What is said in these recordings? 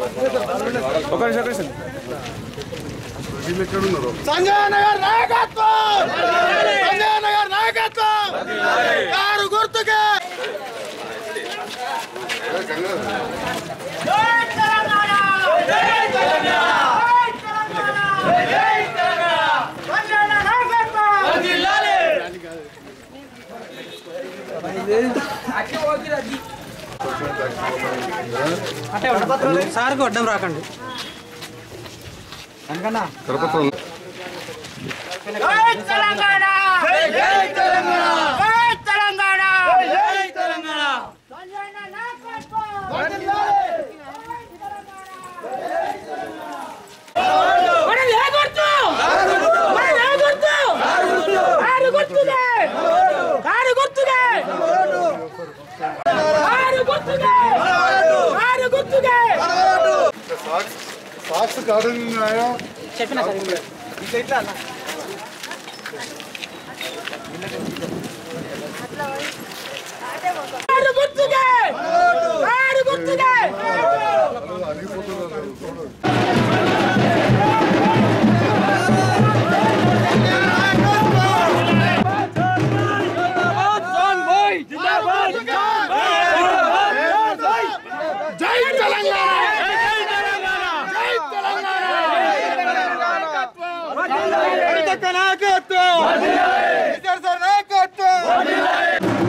ఒక నిమిషం ఒక నిమిషం సంజయ్ నగర్ నాయకత్వం సంజయ్ నగర్ నాయకత్వం కారు గుర్తుకే సార్కి వడ్డం రాకండి సాక్షి కారణం చెప్పిన సార్ జై తెలంగాణ జై తెలంగాణ కవితక్క నాయకత్వం టీచర్ సార్ నాయకత్వం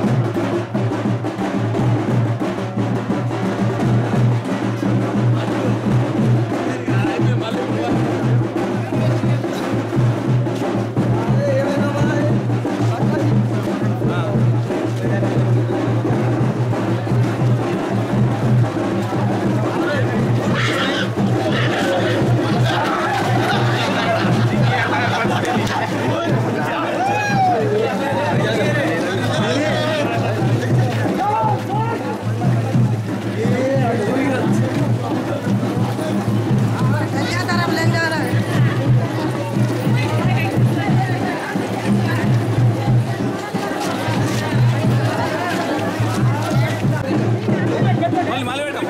మళ్ళీ మళ్ళీ పెట్టాం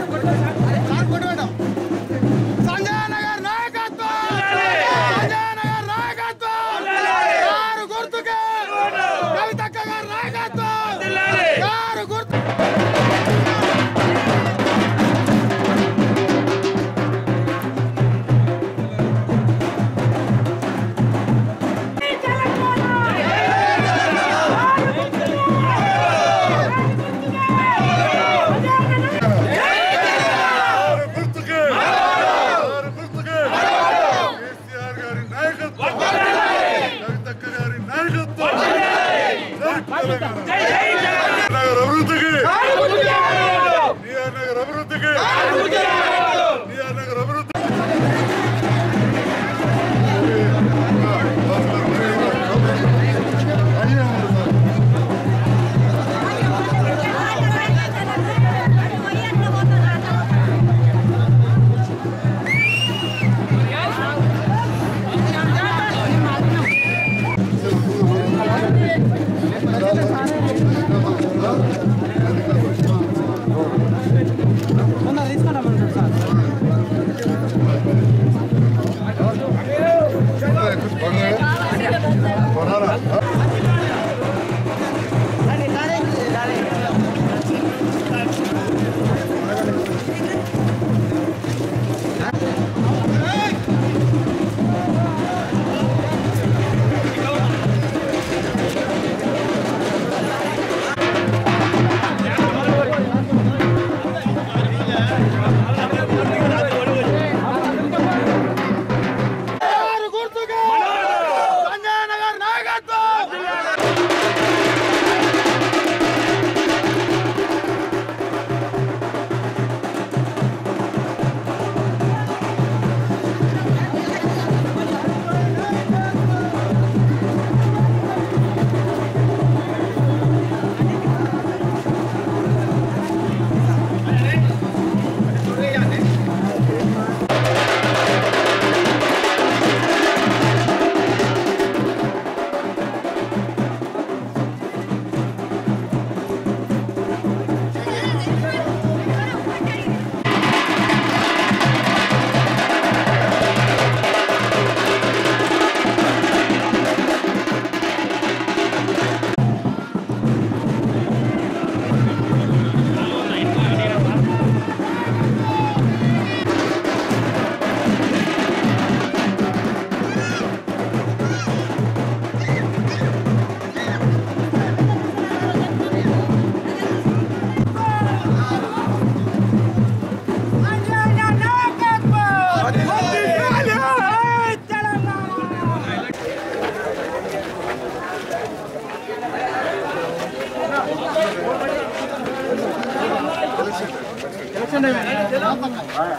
సంజయ్ నగర్ నాయకత్వం సంజయ్ నగర్ నాయకత్వం కారు గుర్తుకే కవితక్క గారి నాయకత్వం కారు గుర్తు గుర్తుకే ఆరు గుర్తుకే కేసీఆర్ గారి నాయకత్వం కవితక్క గారి నాయకత్వం జై తెలంగాణ. నగర్ అభివృద్ధికి నియర్ నగర్ అభివృద్ధికి నియర్ నగర్ అభివృద్ధి సంజయ్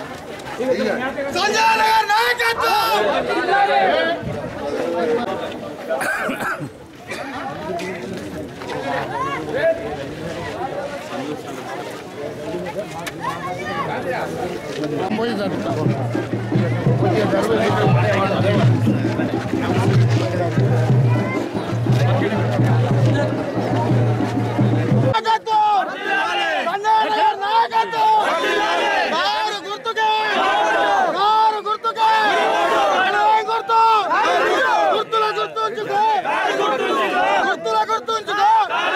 సంజయ్ నగర్ నాయకత్వం నాయకత్వం సంజయ్ నగర్ నాయకత్వం కారు గుర్తుకే కారు గుర్తుకే అడవి గుర్తు గుర్తుల గుర్తుంచుకో గుర్తుల గుర్తుంచుకో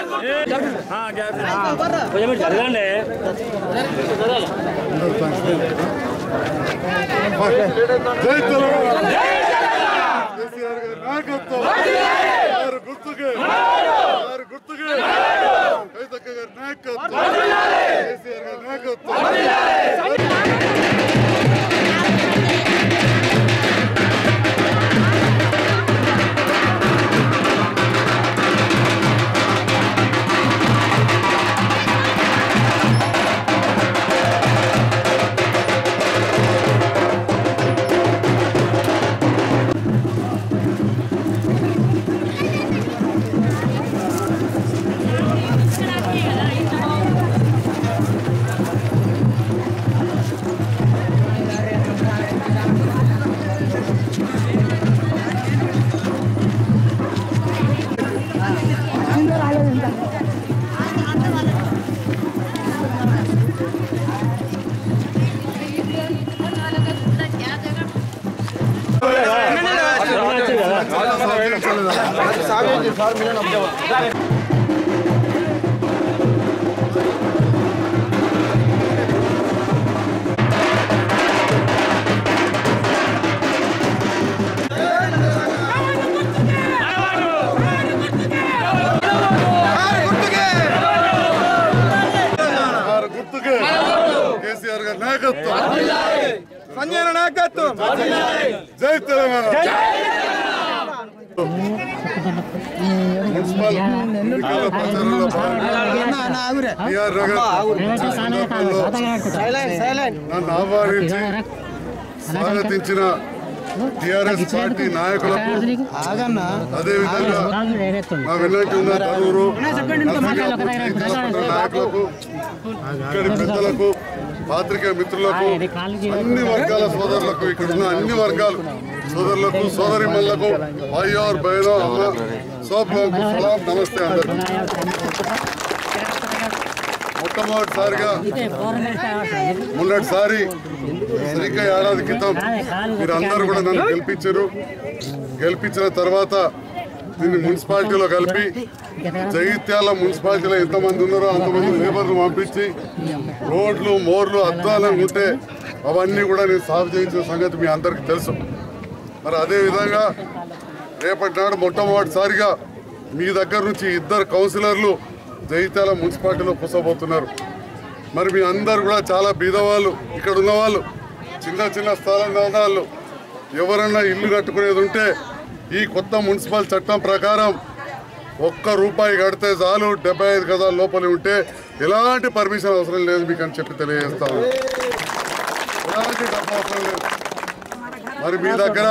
జై తెలంగాణ కేసీఆర్ గారి నాయకత్వం వారు గుర్తుకే వారు గుర్తుకే కవితక్క గారి నాయకత్వం కేసీఆర్ గారి నాయకత్వం వారు గుర్తుకే కేసీఆర్ గారి నాయకత్వం సంజయ్ నాయకత్వం జై తెలంగాణ మున్సిపల్ ఎన్నికల ప్రచారంలో భాగంగా టిఆర్ నగర్ సందర్భంలో నన్ను ఆహ్వానించి స్వాగతించిన టిఆర్ఎస్ పార్టీ నాయకులకు అదేవిధంగా మా వెన్నట్టు ఉన్న తరూరు నర్సింగాపూర్, శ్రీకాకుళం నాయకులకు ఇక్కడి పెద్దలకు పాత్రికేయ మిత్రులకు అన్ని వర్గాల సోదరులకు ఇక్కడ ఉన్న అన్ని వర్గాలు సోదరులకు సోదరిమణులకు అయ్యోర్ బయనో అమ్మ సోప్లకు సలాం నమస్తే అందరికి మొట్టమొదటిసారిగా మొన్నటిసారి సరిగ్గా ఏడాది క్రితం మీరు అందరూ కూడా నన్ను గెలిపించారు గెలిపించిన తర్వాత దీన్ని మున్సిపాలిటీలో కలిపి జగిత్యాల మున్సిపాలిటీలో ఎంతమంది ఉన్నారో అంతమంది లేబర్లు పంపించి రోడ్లు మోర్లు అద్దాలంగా ఉంటే అవన్నీ కూడా నేను సాగు చేయించిన సంగతి మీ అందరికీ తెలుసు మరి అదేవిధంగా రేపటి నాడు మొట్టమొదటిసారిగా మీ దగ్గర నుంచి ఇద్దరు కౌన్సిలర్లు జగిత్యాల మున్సిపాలిటీలో కూసబోతున్నారు మరి మీ అందరు కూడా చాలా బీదవాళ్ళు ఇక్కడ ఉన్న వాళ్ళు చిన్న చిన్న స్థలం వాళ్ళు ఎవరన్నా ఇల్లు కట్టుకునేది ఉంటే ఈ కొత్త మున్సిపల్ చట్టం ప్రకారం ఒక్క రూపాయి కడితే చాలు డెబ్బై ఐదు గదాల లోపలి ఉంటే ఎలాంటి పర్మిషన్ అవసరం లేదు మీకు అని చెప్పి తెలియజేస్తాను ఎలాంటి డబ్బు అవసరం లేదు మరి మీ దగ్గర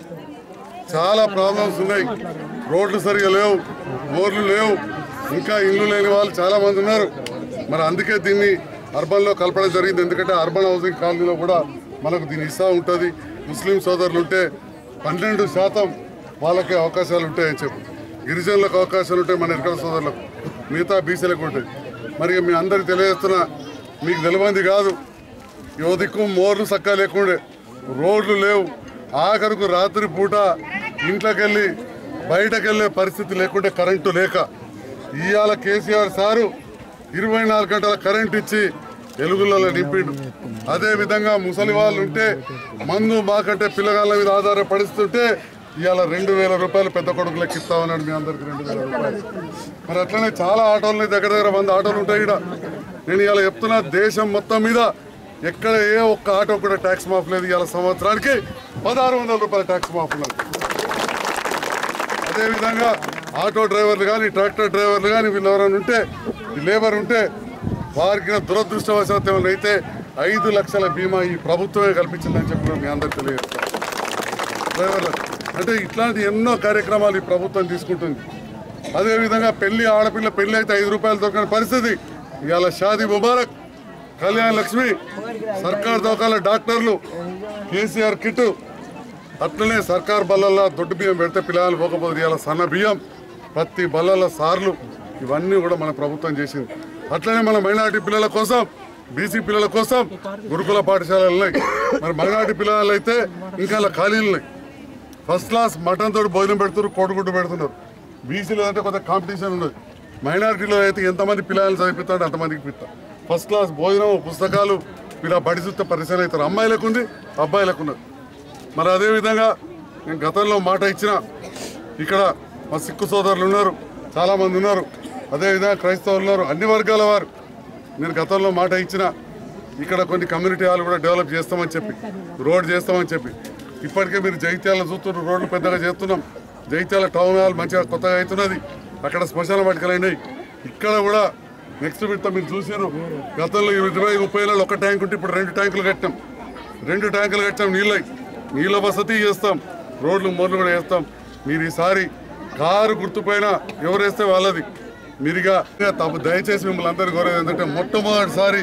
చాలా ప్రాబ్లమ్స్ ఉన్నాయి రోడ్లు సరిగా లేవు బోర్లు లేవు ఇంకా ఇల్లు లేని వాళ్ళు చాలా మంది ఉన్నారు మరి అందుకే దీన్ని అర్బన్లో కలపడం జరిగింది ఎందుకంటే అర్బన్ హౌసింగ్ కాలనీలో కూడా మనకు దీన్ని ఇస్తా ఉంటుంది ముస్లిం సోదరులు ఉంటే పన్నెండు శాతం వాళ్ళకి అవకాశాలు ఉంటాయని చెప్పి గిరిజనులకు అవకాశాలు ఉంటాయి మన ఇరకల సోదరులకు మిగతా బీసీలకు ఉంటాయి మరి మీ అందరికి తెలియజేస్తున్నా మీకు తెలియంది కాదు యువ దిక్కు మోర్లు సక్కా లేకుండే రోడ్లు లేవు ఆఖరుకు రాత్రి పూట ఇంట్లోకెళ్ళి బయటకెళ్ళే పరిస్థితి లేకుంటే కరెంటు లేక ఇవాళ కేసీఆర్ సారు ఇరవై నాలుగు గంటల కరెంట్ ఇచ్చి ఎలుగులలో నింపిండు అదే విధంగా ముసలి వాళ్ళు ఉంటే మందు మాకంటే పిల్లగాళ్ళ మీద ఆధారపడిస్తుంటే ఇవాళ రెండు వేల రూపాయలు పెద్ద కొడుకులకు ఇస్తా ఉన్నాడు మీ అందరికి రెండు వేల రూపాయలు మరి అట్లనే చాలా ఆటోలు దగ్గర దగ్గర వంద ఆటోలు ఉంటాయి ఇక్కడ నేను ఇవాళ చెప్తున్నా దేశం మొత్తం మీద ఎక్కడ ఏ ఒక్క ఆటో కూడా ట్యాక్స్ మాఫ్ లేదు ఇవాళ సంవత్సరానికి పదహారు వందల రూపాయల ట్యాక్స్ మాఫ్ ఉన్నది అదేవిధంగా ఆటో డ్రైవర్లు కానీ ట్రాక్టర్ డ్రైవర్లు కానీ వీళ్ళు ఎవరైనా ఉంటే ఈ లేబర్ ఉంటే వారికి దురదృష్టవశాత్తు ఏమైనా అయితే ఐదు లక్షల బీమా ఈ ప్రభుత్వమే కల్పించిందని చెప్పి కూడా మీ అందరికి తెలియజేస్తాం డ్రైవర్లకు అంటే ఇట్లాంటి ఎన్నో కార్యక్రమాలు ఈ ప్రభుత్వం తీసుకుంటుంది అదేవిధంగా పెళ్లి ఆడపిల్ల పెళ్లి అయితే ఐదు రూపాయలు దొరకని పరిస్థితి ఇవాళ షాదీ ముబారక్ కళ్యాణ్ లక్ష్మి సర్కార్ దవాఖాన డాక్టర్లు కేసీఆర్ కిట్ అట్లనే సర్కార్ బల్లల్లో దొడ్డు బియ్యం పెడితే పిల్లలు పోకపోతే ఇవాళ సన్న బియ్యం ప్రతి బల్లల సార్లు ఇవన్నీ కూడా మన ప్రభుత్వం చేసింది అట్లనే మన మైనారిటీ పిల్లల కోసం బీసీ పిల్లల కోసం గురుకుల పాఠశాలలు ఉన్నాయి మరి మైనారిటీ పిల్లలు అయితే ఇంకా అలా ఖాళీలు ఉన్నాయి ఫస్ట్ క్లాస్ మటన్ తోటి భోజనం పెడుతున్నారు కోడిగుడ్డు పెడుతున్నారు బీసీలో అంటే కొంత కాంపిటీషన్ ఉన్నది మైనారిటీలో అయితే ఎంతమంది పిల్లలు చదివిస్తాడు అంతమందికి పిత్తా ఫస్ట్ క్లాస్ భోజనం పుస్తకాలు ఇలా బడి చూస్తే పరిశీలన అవుతారు అమ్మాయిలకు ఉంది అబ్బాయిలకు ఉన్నది మరి అదేవిధంగా నేను గతంలో మాట ఇచ్చిన ఇక్కడ మా సిక్కు సోదరులు ఉన్నారు చాలామంది ఉన్నారు అదేవిధంగా క్రైస్తవులు ఉన్నారు అన్ని వర్గాల వారు నేను గతంలో మాట ఇచ్చిన ఇక్కడ కొన్ని కమ్యూనిటీ హాల్ కూడా డెవలప్ చేస్తామని చెప్పి రోడ్ చేస్తామని చెప్పి ఇప్పటికే మీరు జైత్యాల చూస్తున్నారు రోడ్లు పెద్దగా చేస్తున్నాం జైత్యాల టౌన్ హాల్ మంచిగా కొత్తగా అవుతున్నది అక్కడ శ్మశాన వాటికలు అయినాయి ఇక్కడ కూడా నెక్స్ట్ విడత మీరు చూసారు గతంలో ఇరవై ముప్పై ఏళ్ళు ఒక ట్యాంక్ ఉంటే ఇప్పుడు రెండు ట్యాంకులు కట్టాం రెండు ట్యాంకులు కట్టాం నీళ్ళై నీళ్ళ వసతి చేస్తాం రోడ్లు మొదలు కూడా వేస్తాం మీరు ఈసారి కారు గుర్తుపైన ఎవరు వేస్తే వాళ్ళది మీరుగా తప్పు దయచేసి మిమ్మల్ని అందరూ కోరేది ఏంటంటే మొట్టమొదటిసారి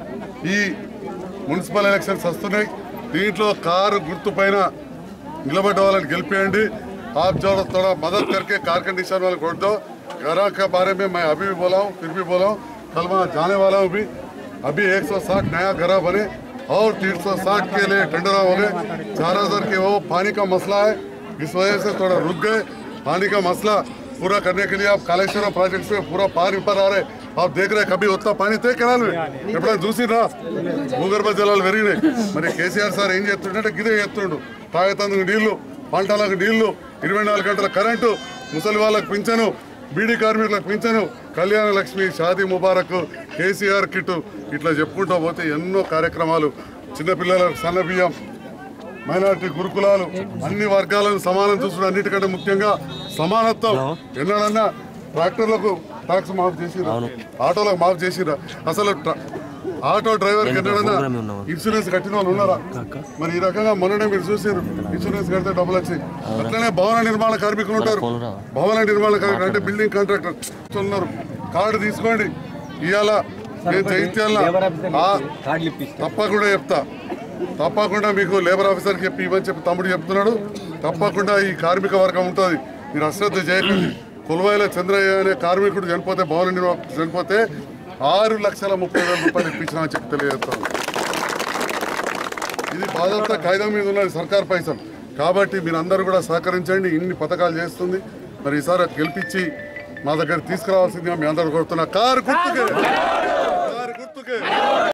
ఈ మున్సిపల్ ఎలక్షన్స్ వస్తున్నాయి దీంట్లో కారు గుర్తుపైన నిలబడ్డ వాళ్ళని గెలిపేయండి आप जो थोड़ा मदद करके कार कंडीशन वाले छोड़ दो घर के बारे में मैं अभी भी बोला हूँ फिर भी बोला हूँ कल वहाँ जाने वाला हूँ भी अभी 160 नया घर बने और 360 के लिए टेंडर हो गए चार हजार के वो पानी का मसला है इस वजह से थोड़ा रुक गए पानी का मसला पूरा करने के लिए आप कालेश्वर प्रोजेक्ट में पूरा पार ऊपर आ रहे आप देख रहे कभी उतना पानी थे కెనాల్ ఎప్పుడైనా చూసిరా భూగర్భ జలాలు పెరిగినాయి మరి కేసీఆర్ సార్ ఏం చేస్తుండే గిదే చేస్తుండు తాగేతందుకు నీళ్లు పంటలకు నీళ్లు ఇరవై నాలుగు గంటల కరెంటు ముసలి వాళ్ళకు పింఛను బీడీ కార్మికులకు పింఛను కళ్యాణ లక్ష్మి షాదీ ముబారక్ కేసీఆర్ కిట్ ఇట్లా చెప్పుకుంటూ పోతే ఎన్నో కార్యక్రమాలు చిన్నపిల్లలకు సన్న బియ్యం మైనారిటీ గురుకులాలు అన్ని వర్గాలను సమానం చూసిన అన్నిటికంటే ముఖ్యంగా సమానత్వం ఎన్నడన్నా ట్రాక్టర్లకు ట్యాక్స్ మాఫ్ చేసిరా ఆటోలకు మాఫ్ చేసిరా అసలు ట్ర- ఆటో డ్రైవర్ ఎన్నడన్నా ఇన్సూరెన్స్ కట్టిన వాళ్ళు ఉన్నారా మరి ఈ రకంగా మొన్ననే మీరు చూసారు ఇన్సూరెన్స్ కడితే డబ్బులు వచ్చాయి అట్లనే భవన నిర్మాణ కార్మికులు ఉంటారు భవన నిర్మాణ కార్మికులు అంటే బిల్డింగ్ కాంట్రాక్టర్ ఉన్నారు కార్డు తీసుకోండి ఇవాళ నేను జైత్యాల తప్పకుండా చెప్తా తప్పకుండా మీకు లేబర్ ఆఫీసర్కి చెప్పి ఇవ్వని చెప్పి తమ్ముడు చెప్తున్నాడు తప్పకుండా ఈ కార్మిక వర్గం ఉంటుంది మీరు అశ్రద్ధ చేయకండి కొలువాయిల చంద్రయ్య అనే కార్మికుడు చనిపోతే భవన నిర్వాహకుడు చనిపోతే ఆరు లక్షల ముప్పై వేల రూపాయలు ఇప్పించిన చెప్పి తెలియజేస్తాను ఇది బాధ్యత కాగితం మీద ఉన్నది సర్కార్ పైసలు కాబట్టి మీరందరూ కూడా సహకరించండి ఇన్ని పథకాలు చేస్తుంది మరి ఈసారి గెలిపించి మా దగ్గర తీసుకురావాల్సిందిగా మీ అందరూ కోరుతున్నా కారు గుర్తుకే కారు గుర్తుకే